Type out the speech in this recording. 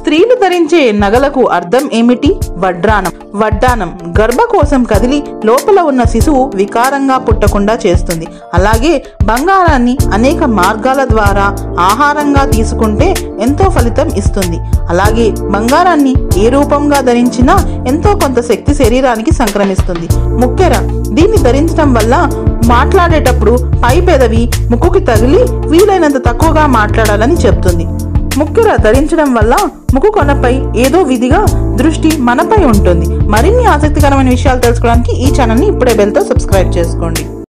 స్త్రీలు ధరించే నగలకు అర్థం ఏమిటి వడ్రానం వడ్డానం గర్భకోశం కదిలి లోపల ఉన్న శిశువు వికారంగా పుట్టకుండా చేస్తుంది అలాగే బంగారాన్ని అనేక మార్గాల ద్వారా ఆహారంగా తీసుకుంటే ఎంతో ఫలితం ఇస్తుంది అలాగే బంగారాన్ని ఏ రూపంగా ధరించినా ఎంతో కొంత శక్తి శరీరానికి సంక్రమిస్తుంది ముఖ్యర దీన్ని ధరించడం వల్ల మాట్లాడేటప్పుడు పై పెదవి ముక్కుకి తగిలి వీలైనంత తక్కువగా మాట్లాడాలని చెప్తుంది ముక్కెర ధరించడం వల్ల ముక్కు కొనపై ఏదో విధిగా దృష్టి మనపై ఉంటుంది మరిన్ని ఆసక్తికరమైన విషయాలు తెలుసుకోవడానికి ఈ ఛానల్ని ఇప్పుడే బెల్తో సబ్స్క్రైబ్ చేసుకోండి